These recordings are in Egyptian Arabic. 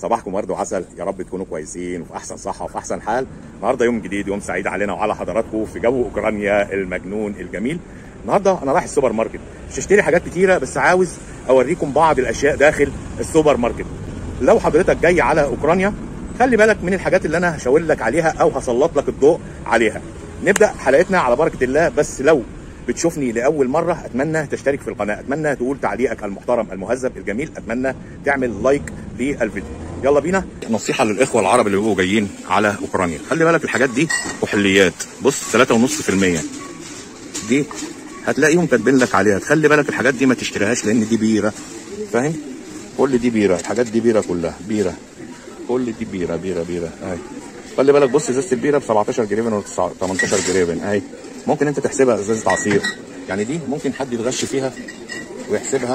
صباحكم ورد وعسل يا رب تكونوا كويسين وفي احسن صحه وفي احسن حال النهارده يوم جديد يوم سعيد علينا وعلى حضراتكم في جو اوكرانيا المجنون الجميل النهارده انا رايح السوبر ماركت مش هشتري حاجات كتيره بس عاوز اوريكم بعض الاشياء داخل السوبر ماركت لو حضرتك جاي على اوكرانيا خلي بالك من الحاجات اللي انا هشاور لك عليها او هسلط لك الضوء عليها نبدا حلقتنا على بركه الله بس لو بتشوفني لاول مره اتمنى تشترك في القناه اتمنى تقول تعليقك المحترم المهذب الجميل اتمنى تعمل لايك للفيديو يلا بينا نصيحه للاخوه العرب اللي بيبقوا جايين على اوكرانيا خلي بالك الحاجات دي كحوليات بص 3.5% دي هتلاقيهم كاتبين لك عليها خلي بالك الحاجات دي ما تشتريهاش لان دي بيره فاهم كل دي بيره الحاجات دي بيره كلها بيره كل دي بيره بيره بيره اهي خلي بالك بص ازازه البيره ب 17 جريفن و 18 جريفن اهي ممكن انت تحسبها ازازه عصير يعني دي ممكن حد يتغش فيها ويحسبها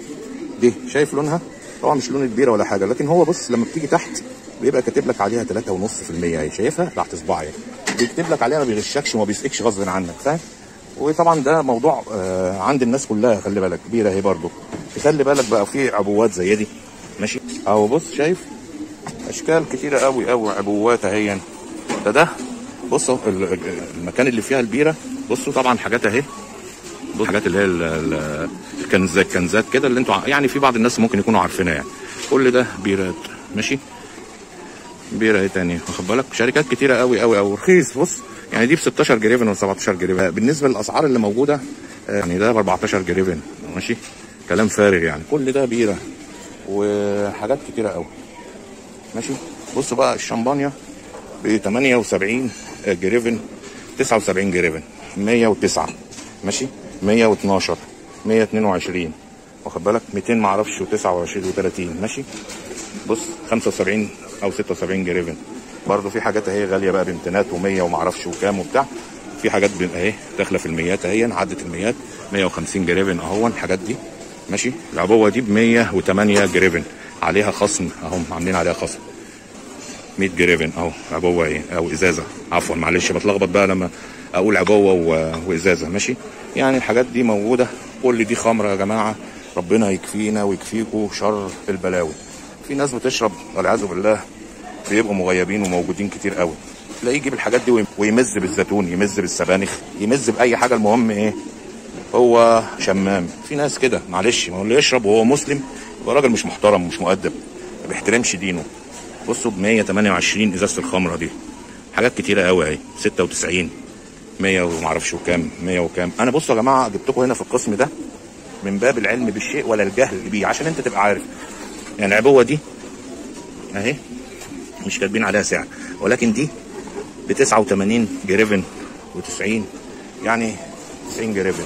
دي شايف لونها طبعا مش لون البيره ولا حاجه لكن هو بص لما بتيجي تحت بيبقى كاتب لك عليها 3.5% اهي شايفها تحت صباعي بيكتب لك عليها ما بيغشكش وما بيسقكش غصب عنك فاهم وطبعا ده موضوع آه عند الناس كلها خلي بالك بيره اهي برضو خلي بالك بقى في عبوات زي دي ماشي اهو بص شايف اشكال كتيره قوي قوي عبوات اهي ده ده بصوا المكان اللي فيها البيره بصوا طبعا حاجات اهي بصوا حاجات اللي هي الكنزات كنزات كده اللي انتوا يعني في بعض الناس ممكن يكونوا عارفينها يعني كل ده بيرات ماشي بيره ايه تاني واخد بالك شركات كتيره قوي قوي قوي رخيص بص يعني دي ب 16 جريفن و 17 جريفن بالنسبه للاسعار اللي موجوده يعني ده ب 14 جريفن ماشي كلام فارغ يعني كل ده بيره وحاجات كتيره قوي ماشي بصوا بقى الشمبانيا ب 78 جريفن 79 جريفن 109 ماشي 112 122 واخد بالك 200 معرفش و29 و30 ماشي بص 75 او 76 جريفن برضه في حاجات اهي غاليه بقى بامتينات و100 ومعرفش وكام وبتاع في حاجات اهي داخله في الميات اهي عدت الميات 150 جريفن اهو الحاجات دي ماشي العبوه دي ب 108 جريفن عليها خصم اهو عاملين عليها خصم 100 جريفن اهو عبوه ايه او ازازه عفوا معلش بتلخبط بقى لما اقول عبوه و... وازازه ماشي يعني الحاجات دي موجوده كل دي خمره يا جماعه ربنا يكفينا ويكفيكوا شر البلاوي في ناس بتشرب والعياذ بالله بيبقوا مغيبين وموجودين كتير قوي تلاقيه يجيب الحاجات دي ويمز بالزيتون يمز بالسبانخ يمز باي حاجه المهم ايه هو شمام في ناس كده معلش ما هو اللي يشرب وهو مسلم يبقى راجل مش محترم مش مؤدب ما بيحترمش دينه بصوا ب 128 ازازه الخمره دي حاجات كتيره قوي اهي 96 100 وما اعرفش وكام 100 وكام انا بصوا يا جماعه جبتكم هنا في القسم ده من باب العلم بالشيء ولا الجهل بيه عشان انت تبقى عارف يعني العبوه دي اهي مش كاتبين عليها سعر ولكن دي ب 89 جريفن و90 يعني 90 جريفن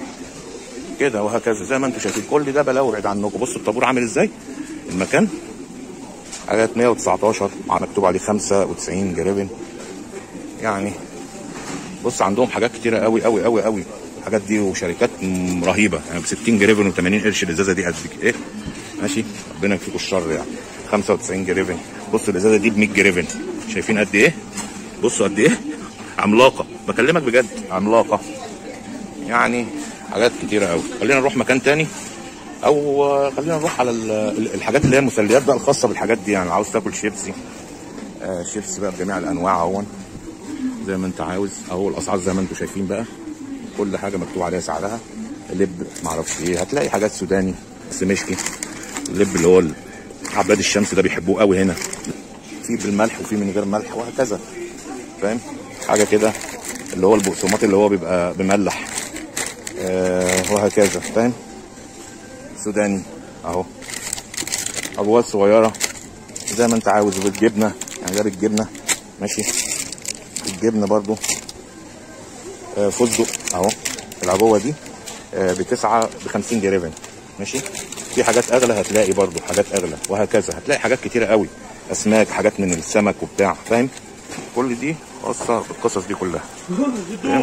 كده وهكذا زي ما انتم شايفين كل ده بلاوي بعيد عنكم بصوا الطابور عامل ازاي المكان حاجات 119 مكتوب عليه 95 جريفن يعني بص عندهم حاجات كتيره قوي قوي قوي قوي الحاجات دي وشركات رهيبه يعني ب 60 جريفن و80 قرش الازازه دي قد ايه ماشي ربنا يكفيكم الشر يعني 95 جريفن بص الازازه دي ب 100 جريفن شايفين قد ايه بصوا قد ايه عملاقه بكلمك بجد عملاقه يعني حاجات كتيره قوي خلينا نروح مكان تاني او خلينا نروح على الحاجات اللي هي المسليات بقى الخاصه بالحاجات دي يعني عاوز تاكل شيبسي آه شيبسي بقى بجميع الانواع اهون زي ما انت عاوز اهو الاسعار زي ما انتم شايفين بقى كل حاجه مكتوب عليها سعرها لب معرفش ايه هتلاقي حاجات سوداني سمشكي اللب اللي هو عباد الشمس ده بيحبوه قوي هنا في بالملح وفي من غير ملح وهكذا فاهم حاجه كده اللي هو البقسماط اللي هو بيبقى بملح آه وهكذا فاهم سوداني اهو ابواب صغيره زي ما انت عاوز بالجبنه يعني ده بالجبنه ماشي الجبنه برضو آه فستق اهو العبوه دي آه بتسعة ب 50 جريفن ماشي في حاجات اغلى هتلاقي برضو حاجات اغلى وهكذا هتلاقي حاجات كتيره قوي اسماك حاجات من السمك وبتاع فاهم كل دي خاصه بالقصص دي كلها فهمت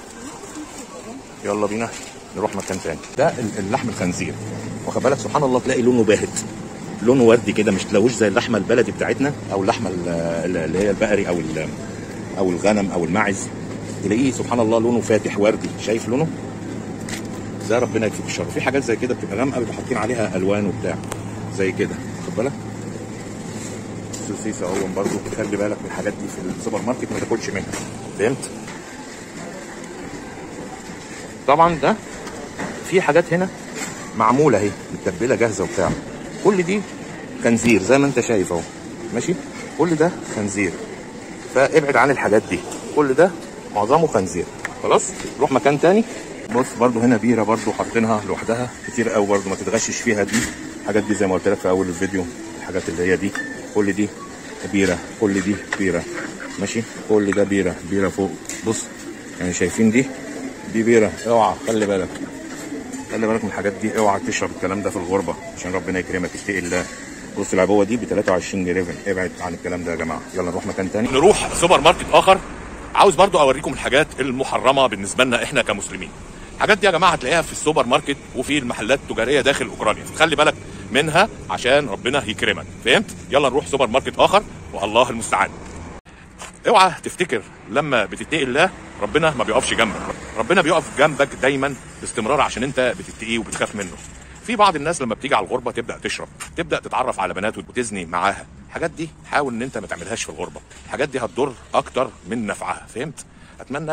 يلا بينا نروح مكان تاني ده اللحم الخنزير واخد بالك سبحان الله تلاقي لونه باهت لونه وردي كده مش تلاقوش زي اللحمه البلدي بتاعتنا او اللحمه اللي هي البقري او او الغنم او الماعز تلاقيه سبحان الله لونه فاتح وردي شايف لونه ده ربنا يكفيك الشر في حاجات زي كده بتبقى غامقه بيبقوا حاطين عليها الوان وبتاع زي كده خد بالك السوسيس اهو برضه خلي بالك من الحاجات دي في السوبر ماركت ما تاكلش منها فهمت طبعا ده في حاجات هنا معموله اهي متبله جاهزه وبتاع كل دي خنزير زي ما انت شايف اهو ماشي كل ده خنزير فابعد عن الحاجات دي كل ده معظمه خنزير خلاص روح مكان تاني بص برضو هنا بيره برضو حاطينها لوحدها كتير قوي برضو ما تتغشش فيها دي الحاجات دي زي ما قلت لك في اول الفيديو الحاجات اللي هي دي كل دي بيره كل دي بيره ماشي كل ده بيره بيره فوق بص يعني شايفين دي دي بيره اوعى خلي بالك خلي بالك من الحاجات دي اوعى تشرب الكلام ده في الغربه عشان ربنا يكرمك اتقي الله بص العبوه دي ب 23 جنيه ابعد عن الكلام ده يا جماعه يلا نروح مكان تاني نروح سوبر ماركت اخر عاوز برضو اوريكم الحاجات المحرمه بالنسبه لنا احنا كمسلمين الحاجات دي يا جماعه هتلاقيها في السوبر ماركت وفي المحلات التجاريه داخل اوكرانيا خلي بالك منها عشان ربنا يكرمك فهمت يلا نروح سوبر ماركت اخر والله المستعان اوعى تفتكر لما بتتقي الله ربنا ما بيقفش جنبك ربنا بيقف جنبك دايما باستمرار عشان انت بتتقيه وبتخاف منه في بعض الناس لما بتيجي على الغربه تبدا تشرب تبدا تتعرف على بنات وتزني معاها الحاجات دي حاول ان انت ما تعملهاش في الغربه الحاجات دي هتضر اكتر من نفعها فهمت اتمنى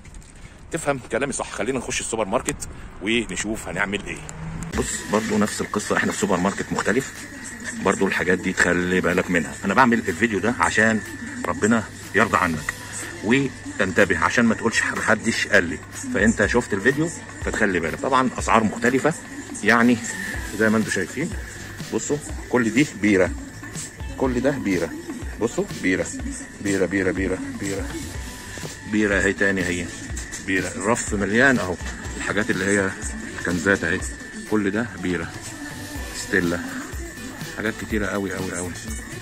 تفهم كلامي صح خلينا نخش السوبر ماركت ونشوف هنعمل ايه بص برضو نفس القصه احنا في سوبر ماركت مختلف برضو الحاجات دي تخلي بالك منها انا بعمل الفيديو ده عشان ربنا يرضى عنك وتنتبه عشان ما تقولش محدش قال لي فانت شفت الفيديو فتخلي بالك طبعا اسعار مختلفه يعني زي ما انتم شايفين بصوا كل دي بيره كل ده بيره بصوا بيره بيره بيره بيره بيره بيره اهي تاني هي بيره الرف مليان اهو الحاجات اللي هي كنزات اهي كل ده بيره ستيلا حاجات كتيره قوي قوي قوي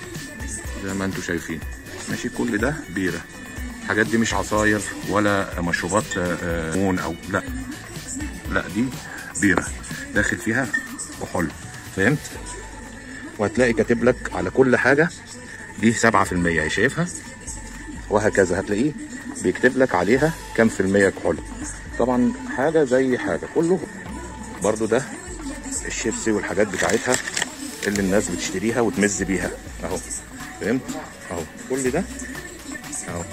زي ما انتم شايفين ماشي كل ده بيره الحاجات دي مش عصاير ولا مشروبات آه، مون او لا لا دي بيره داخل فيها كحول فهمت وهتلاقي كاتب لك على كل حاجه دي 7% اهي شايفها وهكذا هتلاقيه بيكتب لك عليها كام في المية كحول طبعا حاجة زي حاجة كله برضو ده الشيبسي والحاجات بتاعتها اللي الناس بتشتريها وتمز بيها اهو فهمت اهو كل ده اهو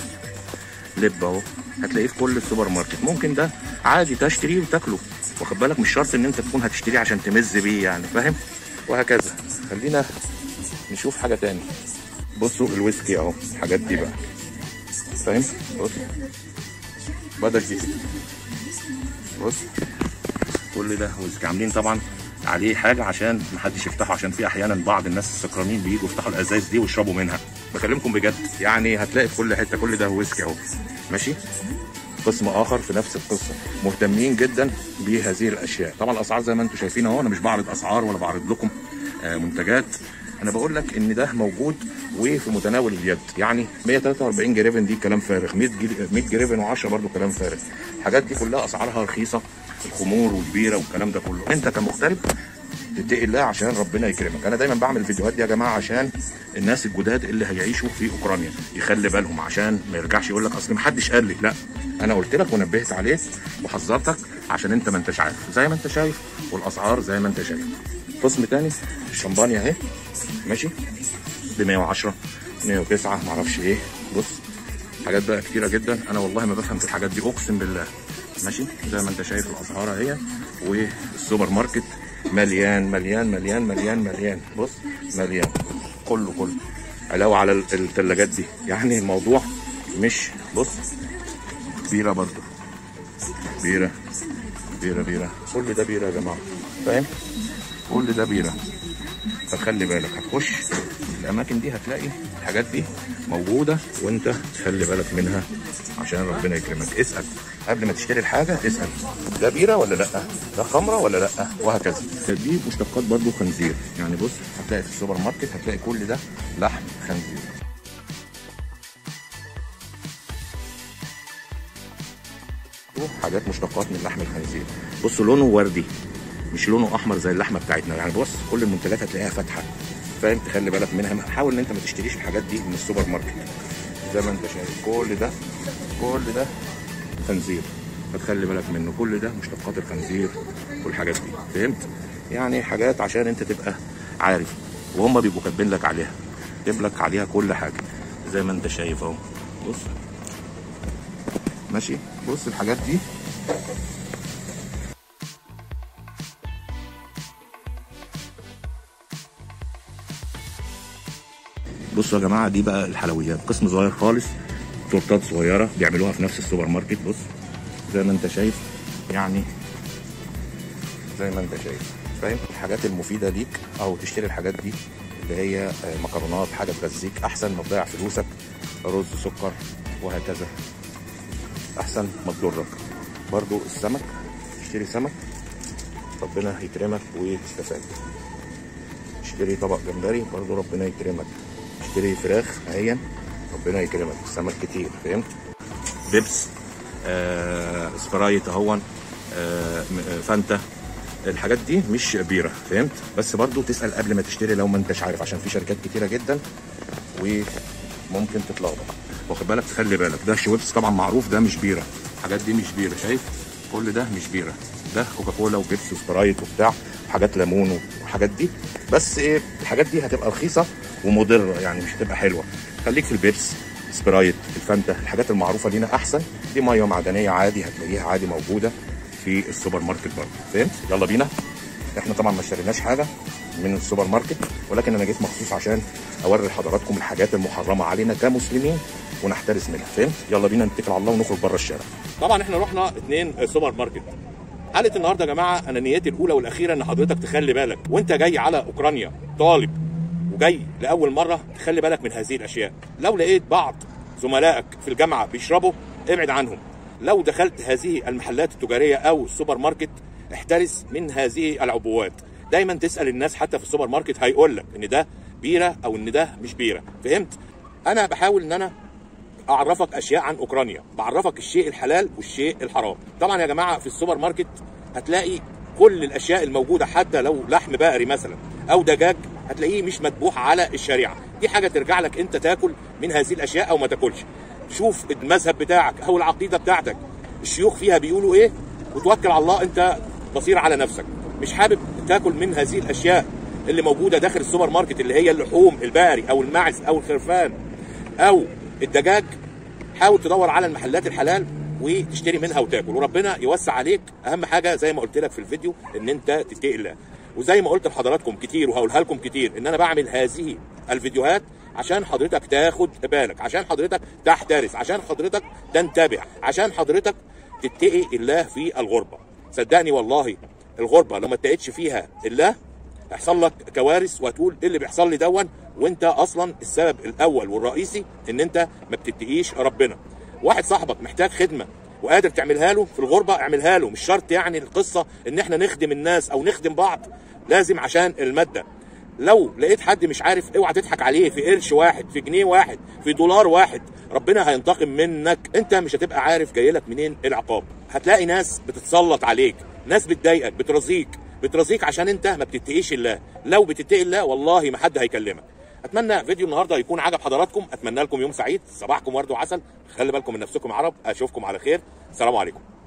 لب اهو هتلاقيه في كل السوبر ماركت ممكن ده عادي تشتريه وتاكله واخد بالك مش شرط ان انت تكون هتشتريه عشان تمز بيه يعني فاهم وهكذا خلينا نشوف حاجة تاني بصوا الويسكي اهو الحاجات دي بقى فاهم بص بدل دي بص كل ده ويسكي عاملين طبعا عليه حاجه عشان محدش يفتحه عشان في احيانا بعض الناس السكرانين بييجوا يفتحوا الازاز دي ويشربوا منها بكلمكم بجد يعني هتلاقي في كل حته كل ده ويسكي اهو ماشي قسم اخر في نفس القصه مهتمين جدا بهذه الاشياء طبعا الاسعار زي ما انتم شايفين اهو انا مش بعرض اسعار ولا بعرض لكم آه، منتجات انا بقول لك ان ده موجود وفي متناول اليد يعني 143 جريفن دي كلام فارغ 100 جري- 100 جريفن و10 برضو كلام فارغ الحاجات دي كلها اسعارها رخيصه الخمور والبيره والكلام ده كله انت كمغترب تتقي الله عشان ربنا يكرمك انا دايما بعمل الفيديوهات دي يا جماعه عشان الناس الجداد اللي هيعيشوا في اوكرانيا يخلي بالهم عشان ما يرجعش يقول لك اصل محدش قال لي لا انا قلت لك ونبهت عليك وحذرتك عشان انت ما انتش عارف زي ما انت شايف والاسعار زي ما انت شايف قسم تاني الشمبانيا اهي ماشي ب 110 109 معرفش ايه بص حاجات بقى كتيره جدا انا والله ما بفهم في الحاجات دي اقسم بالله ماشي زي ما انت شايف الاسعار اهي والسوبر ماركت مليان مليان مليان مليان مليان بص مليان كله كله علاوه على ال- الثلاجات دي يعني الموضوع مش بص بيره برضو بيره بيره بيره كل ده بيره يا جماعه فاهم كل ده بيره فخلي بالك هتخش الاماكن دي هتلاقي الحاجات دي موجوده وانت تخلي بالك منها عشان ربنا يكرمك اسال قبل ما تشتري الحاجه اسال ده بيره ولا لا ده خمره ولا لا وهكذا دي مشتقات برضو خنزير يعني بص هتلاقي في السوبر ماركت هتلاقي كل ده لحم خنزير حاجات مشتقات من لحم الخنزير بصوا لونه وردي مش لونه احمر زي اللحمه بتاعتنا يعني بص كل المنتجات هتلاقيها فاتحه فاهم تخلي بالك منها حاول ان انت ما تشتريش الحاجات دي من السوبر ماركت زي ما انت شايف كل ده كل ده خنزير فتخلي بالك منه كل ده مشتقات الخنزير والحاجات دي فهمت يعني حاجات عشان انت تبقى عارف وهم بيبقوا كاتبين لك عليها اكتب لك عليها كل حاجه زي ما انت شايف اهو بص ماشي بص الحاجات دي بصوا يا جماعه دي بقى الحلويات قسم صغير خالص تورتات صغيره بيعملوها في نفس السوبر ماركت بص زي ما انت شايف يعني زي ما انت شايف فاهم الحاجات المفيده ليك او تشتري الحاجات دي اللي هي آه، مكرونات حاجه تغذيك احسن ما تضيع فلوسك رز سكر وهكذا احسن ما تضرك برضو السمك اشتري سمك ربنا يكرمك وتستفاد اشتري طبق جمبري برضو ربنا يكرمك اشتري فراخ اهيا ربنا يكرمك السمك كتير فهمت بيبس آه سبرايت اهون آه م- آه، فانتا الحاجات دي مش بيره فهمت بس برضو تسال قبل ما تشتري لو ما انتش عارف عشان في شركات كتيره جدا وممكن تتلخبط واخد بالك تخلي بالك ده شويبس طبعا معروف ده مش بيره الحاجات دي مش بيره شايف كل ده مش بيره ده كوكا كولا وبيبسي وسبرايت وبتاع حاجات ليمون وحاجات دي بس ايه الحاجات دي هتبقى رخيصه ومضره يعني مش هتبقى حلوه خليك في البيبس سبرايت الفانتا الحاجات المعروفه لينا احسن دي ميه معدنيه عادي هتلاقيها عادي موجوده في السوبر ماركت برضه فهمت يلا بينا احنا طبعا ما اشتريناش حاجه من السوبر ماركت ولكن انا جيت مخصوص عشان اوري لحضراتكم الحاجات المحرمه علينا كمسلمين ونحترس منها فهمت يلا بينا نتكل على الله ونخرج بره الشارع طبعا احنا رحنا اتنين سوبر ماركت حاله النهارده يا جماعه انا نيتي الاولى والاخيره ان حضرتك تخلي بالك وانت جاي على اوكرانيا طالب وجاي لاول مره تخلي بالك من هذه الاشياء لو لقيت بعض زملائك في الجامعه بيشربوا ابعد عنهم لو دخلت هذه المحلات التجاريه او السوبر ماركت احترس من هذه العبوات دايما تسال الناس حتى في السوبر ماركت هيقول لك ان ده بيره او ان ده مش بيره فهمت انا بحاول ان انا اعرفك اشياء عن اوكرانيا بعرفك الشيء الحلال والشيء الحرام طبعا يا جماعه في السوبر ماركت هتلاقي كل الاشياء الموجوده حتى لو لحم بقري مثلا او دجاج هتلاقيه مش مذبوح على الشريعه دي حاجه ترجع لك انت تاكل من هذه الاشياء او ما تاكلش شوف المذهب بتاعك او العقيده بتاعتك الشيوخ فيها بيقولوا ايه وتوكل على الله انت بصير على نفسك مش حابب تاكل من هذه الاشياء اللي موجوده داخل السوبر ماركت اللي هي اللحوم البقري او الماعز او الخرفان او الدجاج حاول تدور على المحلات الحلال وتشتري منها وتاكل وربنا يوسع عليك اهم حاجه زي ما قلت لك في الفيديو ان انت تتقي الله وزي ما قلت لحضراتكم كتير وهقولها لكم كتير ان انا بعمل هذه الفيديوهات عشان حضرتك تاخد بالك عشان حضرتك تحترس عشان حضرتك تنتبه عشان حضرتك تتقي الله في الغربه صدقني والله الغربه لو ما اتقيتش فيها الله هيحصل لك كوارث وهتقول ايه اللي بيحصل لي دون وانت اصلا السبب الاول والرئيسي ان انت ما بتتقيش ربنا واحد صاحبك محتاج خدمه وقادر تعملها له في الغربه اعملها له مش شرط يعني القصه ان احنا نخدم الناس او نخدم بعض لازم عشان الماده لو لقيت حد مش عارف اوعى تضحك عليه في قرش واحد في جنيه واحد في دولار واحد ربنا هينتقم منك انت مش هتبقى عارف جايلك منين العقاب هتلاقي ناس بتتسلط عليك ناس بتضايقك بترازيك بترازيك عشان انت ما بتتقيش الله لو بتتقي الله والله ما حد هيكلمك اتمنى فيديو النهارده يكون عجب حضراتكم اتمنى لكم يوم سعيد صباحكم ورد وعسل خلي بالكم من نفسكم يا عرب اشوفكم على خير السلام عليكم